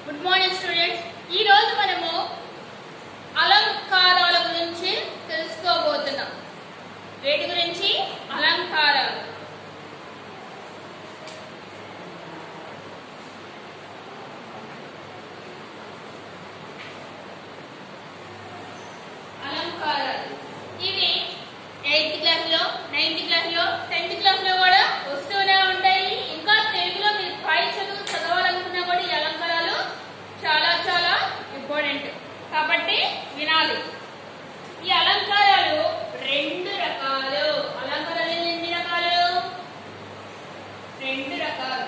good morning students ఈ రోజు మనము అలంకారాల గురించి తెలుసుకోబోతున్నాం వేటి గురించి అలంకారాలు అలంకారాలు ఇవి ఎయిత్ క్లాస్ లో నైన్త్ క్లాస్ లో టెన్త్ క్లాస్ లో కూడా వస్తూనే ఉంటాయి ఇంకా తెలుగులో మీరు పై చదువు చదవాలనుకున్నా కూడా ఈ అలంకారాలు చాలా చాలా ఇంపార్టెంట్ కాబట్టి వినాలి ఈ అలంకారాలు రెండు రకాలు అలంకారాలు ఎన్ని రకాలు రెండు రకాలు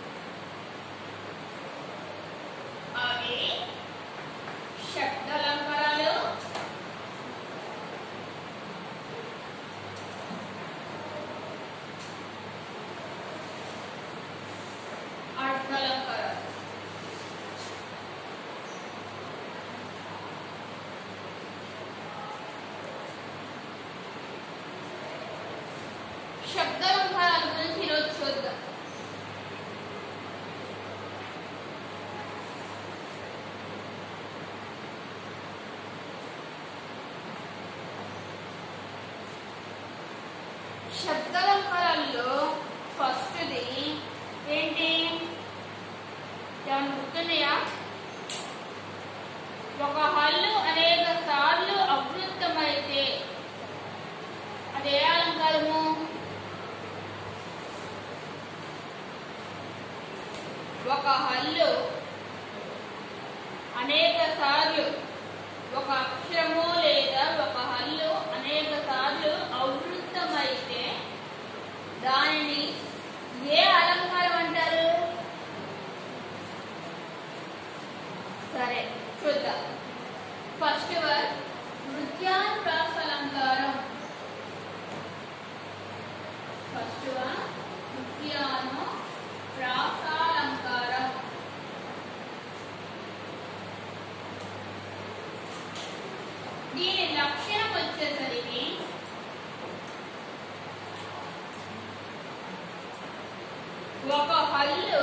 అవి శబ్ద అలంకారాలు అర్థాలంకారాలు శబ్దాలంకారాల గురించి ఈరోజు చూద్దాం శబ్దాలంకారాల్లో ఫస్ట్ది ఏంటి ఏమన్నా గుర్తున్నాయా ఒక హల్లు అనేక సార్లు అవృత్తమైతే అదే అలంకారము ఒక హల్లు అనేక సార్లు ఒక అక్షరము లేదా ఒక హల్లు అనేక సార్లు అవృత్తమైతే దానిని ఏ అలంకారం అంటారు సరే చూద్దాం ఫస్ట్ వన్ నృత్యానుప్రాస అలంకారం ఫస్ట్ వన్ నృత్యాను ప్రాసాలంకారం దీని లక్షణం వచ్చేసరికి ఒక హల్లు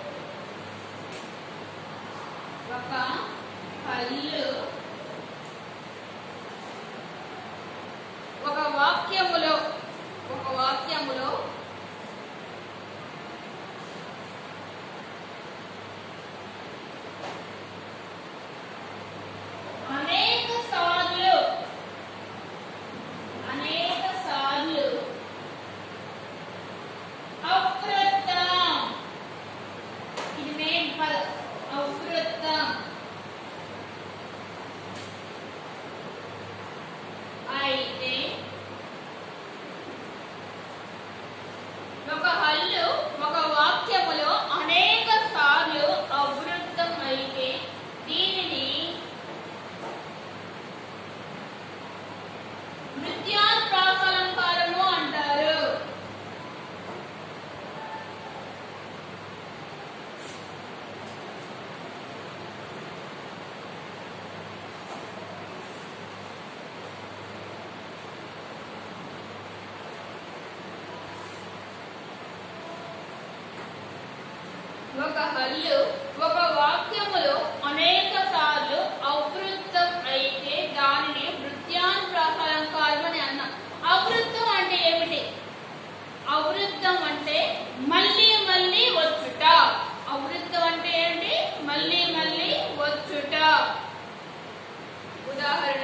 ఒక హల్లు ఒక వాక్యములో ఒక వాక్యములో అనేక సార్లు అనేక సార్లు అవృత్తం ఇది మెయిన్ పదం అవృత్తం అయితే ఒక హల్లు ఒక వాక్యములో అనేక సార్లు అవృత్తం అయితే దీనిని నృత్యానుప్రాసాలంకారము అంటారు ఒక హల్లు ఒక వాక్యములో అనేక సార్లు అవృత్తం అయితే దానిని నృత్యానుప్రాసాలంకారం అని అన్నాం అవృత్తం అంటే ఏమిటి అవృత్తం అంటే మళ్ళీ మళ్ళీ వచ్చుట అవృత్తం అంటే ఏంటి మళ్ళీ మళ్ళీ వచ్చుట ఉదాహరణ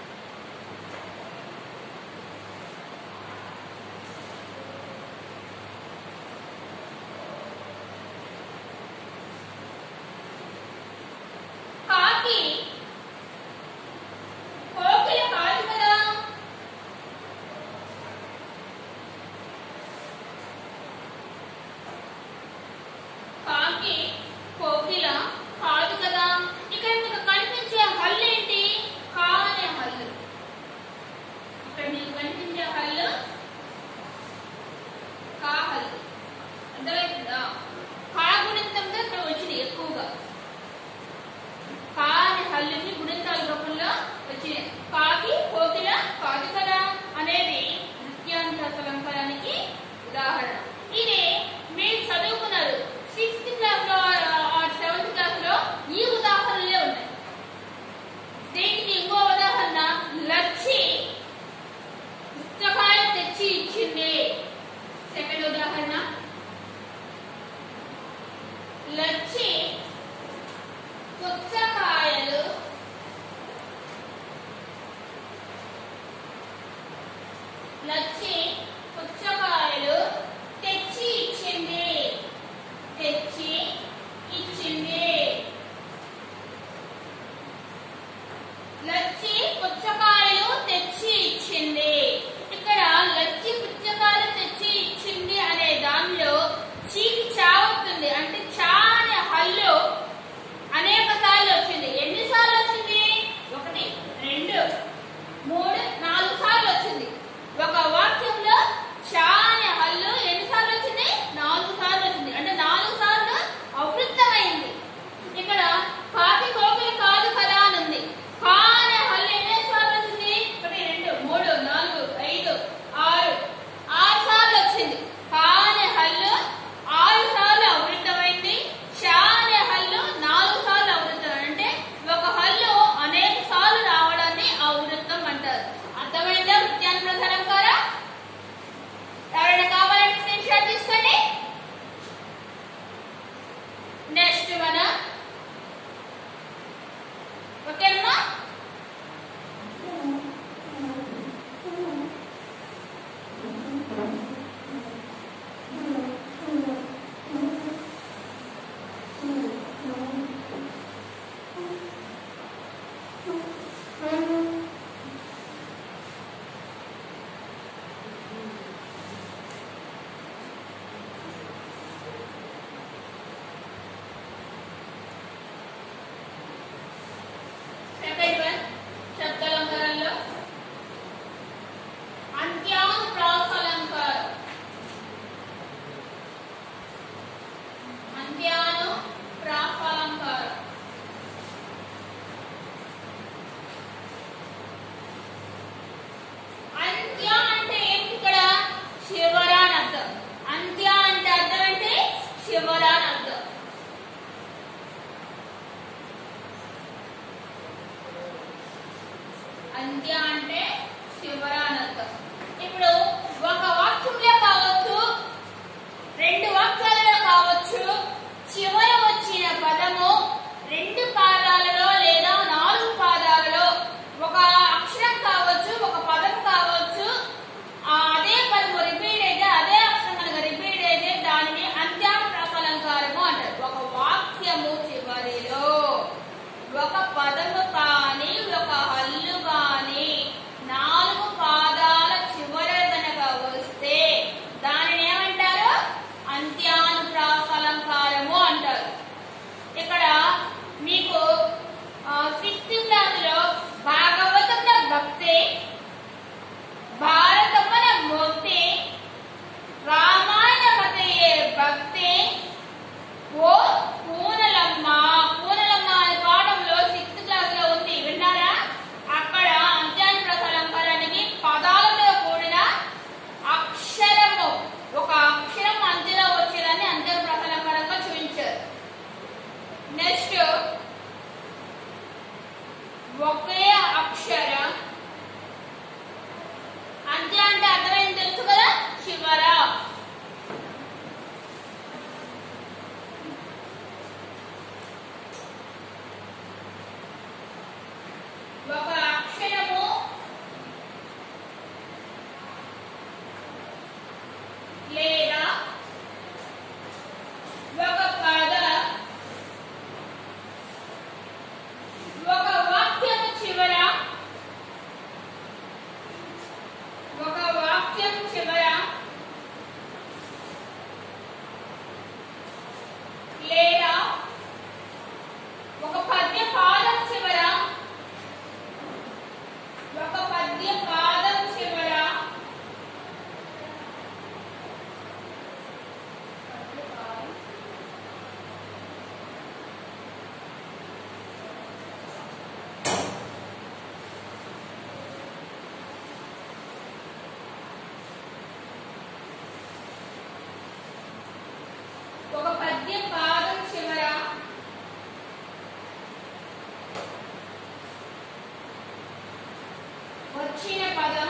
కాకి కోకిల కాదు కదా కాకి కోకిల కాదు కదా ఇక్కడ మీకు కనిపించే హల్లు ఏంటి కా అనే లచ్చి పుచ్చకాయలు లచ్చి పుచ్చకాయలు తెచ్చి ఇచ్చింది తెచ్చి ఇచ్చింది లచ్చి పుచ్చకాయలు తెచ్చి ఇచ్చింది ఇక్కడ లచ్చి పుచ్చకాయలు తెచ్చి ఇచ్చింది అనే దానిలో చీకి చావుతుంది అంటే చా అనే హల్లు అనేక సార్లు వచ్చింది ఎన్ని సార్లు వచ్చింది ఒకటి రెండు మూడు నాలుగు సార్లు వచ్చింది ఒక వాక్యంలో చా అనే హల్లు ఎన్ని సార్లు వచ్చింది నాలుగు సార్లు వచ్చింది అంటే నాలుగు సార్లు అవృత్తమైంది ఇక్కడ కాకి కోకిల కాదు కదా అని ఉంది కా అనే హల్లు ఎన్ని సార్లు వచ్చింది ఒకటి రెండు మూడు నాలుగు ఐదు ఆరు ఆరు సార్లు వచ్చింది కా అనే హల్లు ఆరు సార్లు అవృతమైంది షా అనే హల్లు నాలుగు సార్లు అవృతం అంటే ఒక హల్లు అనేక సార్లు రావడాన్ని అవృతం అంటారు అర్థమైందా వృత్యాన్ని ప్రధానం కారా ఎవరైనా కావాలంటే స్క్రీన్ షాట్ తీసుకోండి నెక్స్ట్ మనం ఓకేనమ్మా సెకండ్ వన్ శబ్దాలంకారాల్లో అంత్యాను ప్రాసాలంకారం అంత్యాను ప్రాసాలంకారం అంత్య అంటే ఏంటి ఇక్కడ చివర అని అర్థం అంత్య అంటే అర్థం అంటే చివర అని అర్థం అంత్య అంటే చివర అని అర్థం ఇప్పుడు ఒక వాక్యంలో కావచ్చు రెండు వాక్యాలలో కావచ్చు చివర వచ్చిన పదము రెండు పాదాలలో లేదా నాలుగు పాదాలలో ఒక అక్షరం కావచ్చు ఒక పదం కావచ్చు ఆ అదే పదము రిపీట్ అయితే అదే అక్షరం కనుక రిపీట్ అయితే దానిని అంత్యానుప్రాసాలంకారము అంటారు ఒక వాక్యము చివరిలో ఒక పదము కానీ ఒక హల్లు కానీ నాలుగు పాదాల చివర గనక వస్తే దానిని ఏమంటారు అంత్యానుప్రాసాలంకారము అంటారు ఇక్కడ మీకు సిక్స్త్ క్లాస్ లో భాగవతంలో భక్తి భారతమున భక్తి రామాయణ కథయే భక్తి ఓ పూనలమ్మ పూనలమ్మ అనే పాఠంలో సిక్స్త్ క్లాస్ లో ఉంది విన్నారా అక్కడ అంత్యాన్ని ప్రసలంకారానికి పదాలతో కూడిన అక్షరము ఒక అక్షరం అంత్యలో వచ్చేదాన్ని అంత్య ప్రసలంకారంగా చూపించారు నెక్స్ట్ ఒకే అక్షరం అంత్య అంటే అర్థమైంది తెలుసు కదా చివర ఒక అక్షరము లేదా ఒక పద ఒక వాక్యము చివర ఒక వాక్యం చివర లేదా ఒక పద్య పాదం చివర ఒక పద్య పాదం చివర పద్య పాదం ఒక పద్య పాదం చివర వచ్చిన పదం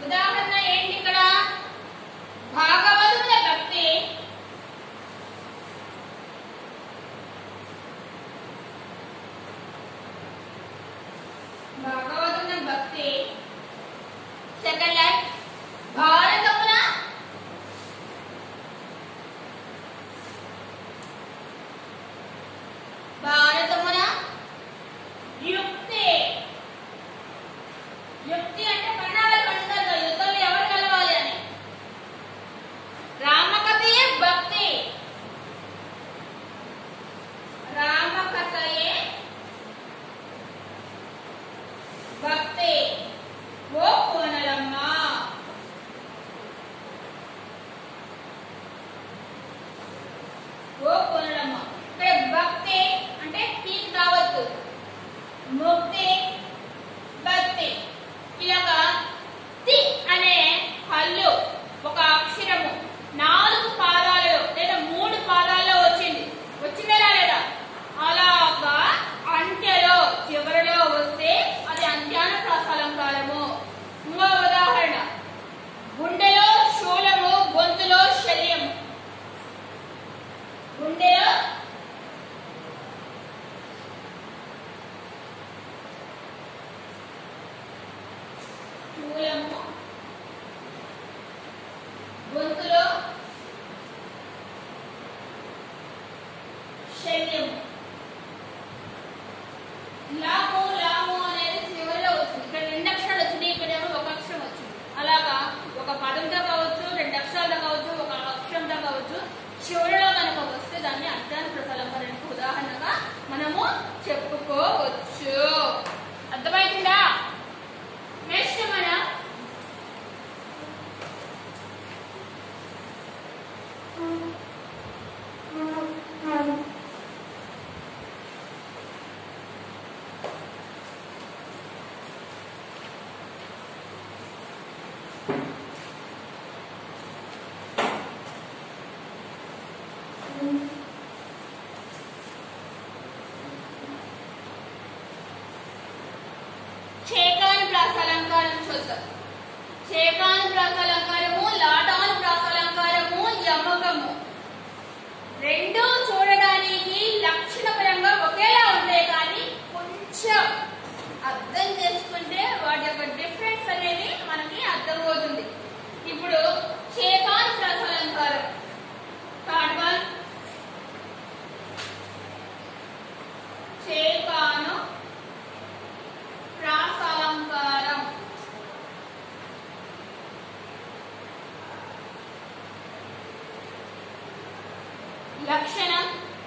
ఉదాహరణ ఏంటి ఇక్కడ భాగవతుల భక్తి భాగవతుల భక్తి సెకండ్ లైన్ భారతమున భారతమున యుక్తి యుక్తి అంటే పన్నాగలు పండుగ యుద్ధంలో ఎవరు కలవాలి అని రామకథయే భక్తి రామకథయే భక్తి ఓ కోనలమ్మ ఓ కోనలమ్మ ఇక్కడ భక్తి అంటే తీసి కావచ్చు ముక్తి భక్తి ఇలాగా తి అనే హల్లు ఒక అక్షరము నాలుగు పాదాలలో లేదా మూడు పాదాల్లో వచ్చింది వచ్చిందా లేదా అలాగా అంకెలో చివరిలో వస్తే అది అంత్యానుప్రాస అలంకారము ఇంకో ఉదాహరణ గుండెలో శూలము గొంతులో శల్యము గుండెలో శూలము గొంతులో శల్యము లాము లాము అనేది చివరిలో వచ్చింది ఇక్కడ రెండు అక్షరాలు వచ్చినాయి ఇక్కడ ఏమో ఒక అక్షరం వచ్చింది అలాగా ఒక పదంతో కావచ్చు రెండు అక్షరాలతో కావచ్చు ఒక అక్షరంతో కావచ్చు చివరిలో కనుక వస్తే దాన్ని అర్థాన్ని ప్రసలంకరణకు ఉదాహరణగా మనము చెప్పుకోవచ్చు అర్థమవుతుందా నెక్స్ట్ మన చేకాని ప్రాసాలంకారం చూద్దాం చేకాని ప్రాసాలంకారము లాటాను ప్రాసాలంకారము యమకము రెండు చూడడానికి లక్షణపరంగా ఒకేలా ఉంటాయి కానీ కొంచెం అర్థం చేసుకుంటే వాటి యొక్క డిఫరెన్స్ అనేది మనకి అర్థమవుతుంది ఇప్పుడు చేకాని ప్రాసాలంకారం థర్డ్ వన్ చేకాను ప్రాసాలంకారం లక్షణం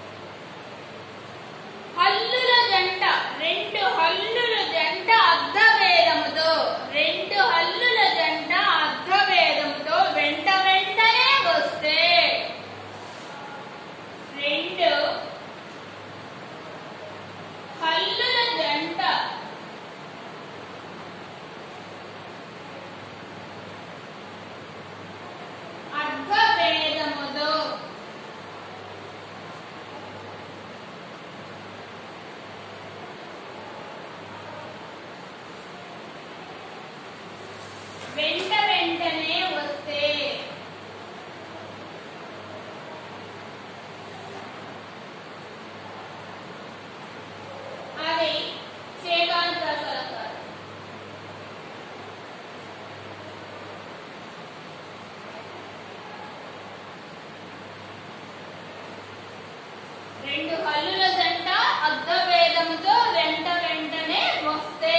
హల్లుల జంట రెండు హల్లుల జంట అర్ధభేదముతో రెండు హల్లుల జంట అర్ధభేదముతో వెంట వెంటనే వస్తే రెండు హల్లుల జంట అర్ధభేదముతో వెంట వెంటనే వస్తే అది చేగాని ప్రసలంకారం రెండు హల్లుల జంట అర్ధభేదముతో వెంట వెంటనే వస్తే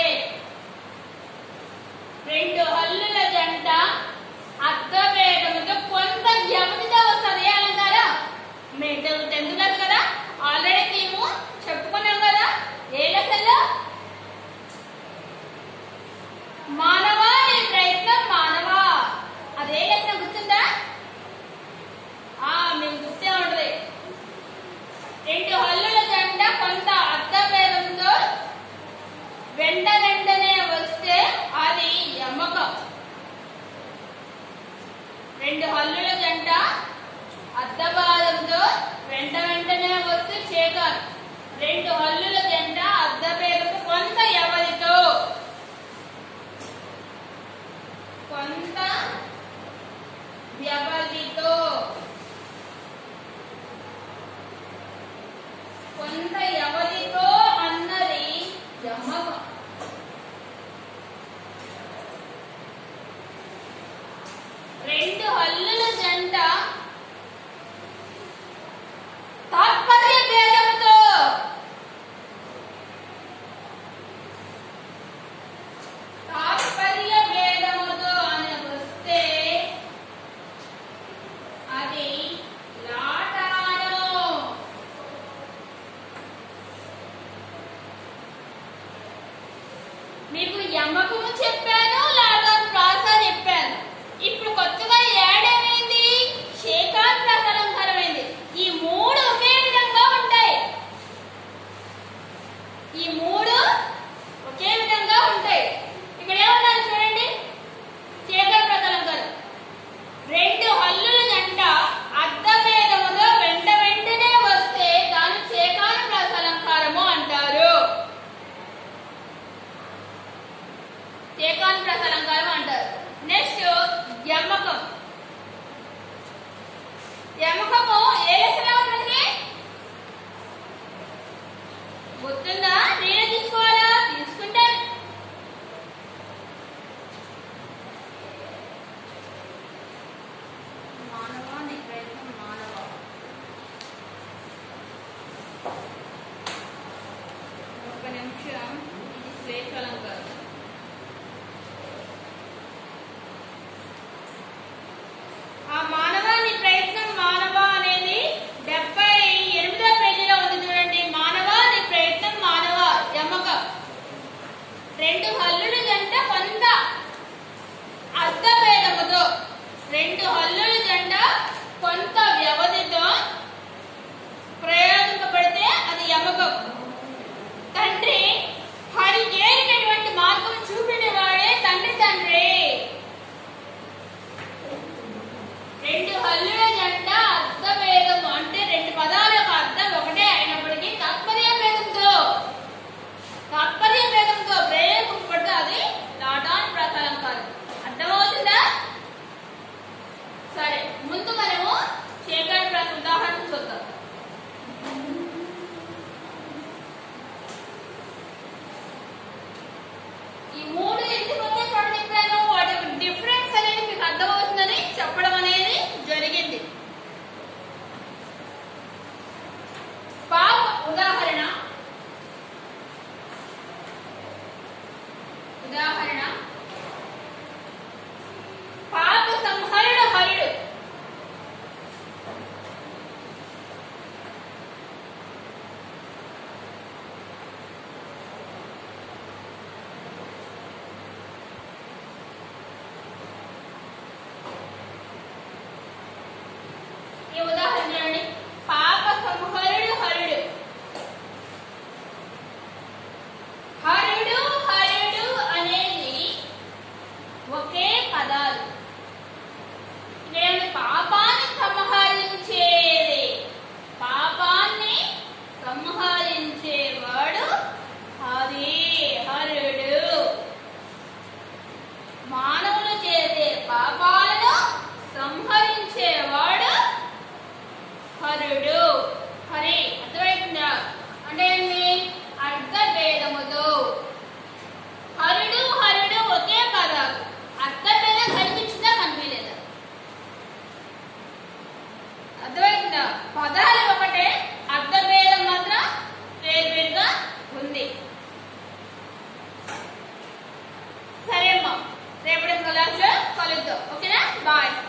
రెండు హల్లుల జంట అర్ధభేదముతో కొంత వ్యవధితో వస్తుంది అంటారా మీరు టెన్త్ క్లాస్ కదా ఆల్రెడీ మేము చెప్పుకున్నాం కదా ఏ లెసన్లో మానవా నీ ప్రయత్నం మానవా అదే లెసన్ గుర్తుందా ఆ మీకు గుర్తే ఉంటది రెండు హల్లుల జంట కొంత అర్థభేదంతో వెంట వెంటనే వస్తే అది యమకం రెండు హల్లుల జంట అర్ధభాగంతో వెంట వెంటనే వస్తే చేకారు రెండు హల్లుల జంట అర్ధభేదంతో కొంత వ్యవధితో కొంత వ్యవధితో కొంత వ్యవధితో అన్నది యమకం రెండు హల్లుల జంట తాత్పర్య భేదంతో తాత్పర్య భేదముతో అని వస్తే అది లాటాను మీకు యమకము చెప్పాను లాటాన్ ప్రాస చెప్పాను ఇప్పుడు కొత్తగా ఏడేమైంది శేఖాంత అలంకారమైంది ఈ మూడు ఒకే విధంగా ఉంటాయి ఈ మూడు ఒకే విధంగా ఉంటాయి ఇక్కడ ఏమన్నారు చూడండి శేఖర్ ప్రకలంకారం రెండు హల్లుల జంట అర్ధభేదములో వెంట వెంటనే వస్తే దాని శేఖాన ప్రసలంకారము అంటారు శేఖాన ప్రసలంకారం అంటారు నెక్స్ట్ యమకం యమకము ఏ లెక్కలో ఉన్నది గుర్తుందా నేనే తీసుకోవాలా తీసుకుంటే మానవ నీ ప్రయత్నం మానవ ఒక నిమిషం ఇది శ్లేషాలంకారం ఆ మానవ నీ ప్రయత్నం మానవ అనేది డెబ్బై ఎనిమిదో పేజీలో ఉంది చూడండి మానవ నీ ప్రయత్నం మానవ యమక రెండు హల్లులు జంట కొంత అర్థభేదముతో రెండు హల్లుల జంట కొంత వ్యవధితో ప్రయోగింపబడితే అది యమకం తండ్రి హరి ఏరినటువంటి మార్గం చూపిన వాడే తండ్రి తండ్రి రెండు హల్లుల జంట అర్థభేదం అంటే రెండు పదాలకు అర్థం ఒకటే అయినప్పటికీ తాత్పర్య భేదంతో తాత్పర్య భేదంతో ప్రయోగింపబడితే అది లాటాన్ ప్రకారంకారం అర్థమవుతుందా సరే ముందు మనము శేఖర్ ప్రాస ఉదాహరణ చూద్దాం ఈ మూడు ఎందుకు ఒకే చోట చెప్పాను వాటి యొక్క డిఫరెన్స్ అనేది మీకు అర్థమవుతుందని చెప్పడం అనేది జరిగింది పాప ఉదాహరణ ఉదాహరణ పాప సంహరణ హరుడు ఈ ఉదాహరణ చూడండి పాప సంహరుడు హరుడు హరుడు హరుడు అనేది ఒకే పదాలు ఇక్కడేమి పాపాన్ని సంహరించేది పాపాన్ని సంహరించేవాడు హరి హరుడు మానవులు చేసే పాపాలను సంహరించేవాడు హరుడు హరి అర్థమవుతుందా అంటే ఏంటి అర్థభేదముతో హరుడు హరుడు ఒకే పదాలు అర్థభేదం కనిపించిందా కనిపించలేదా అర్థమవుతుందా పదాలు ఒకటే అర్థభేదం మాత్రం వేరువేరుగా ఉంది సరే అమ్మా రేపటి క్లాస్లో కలుద్దాం ఓకేనా బాయ్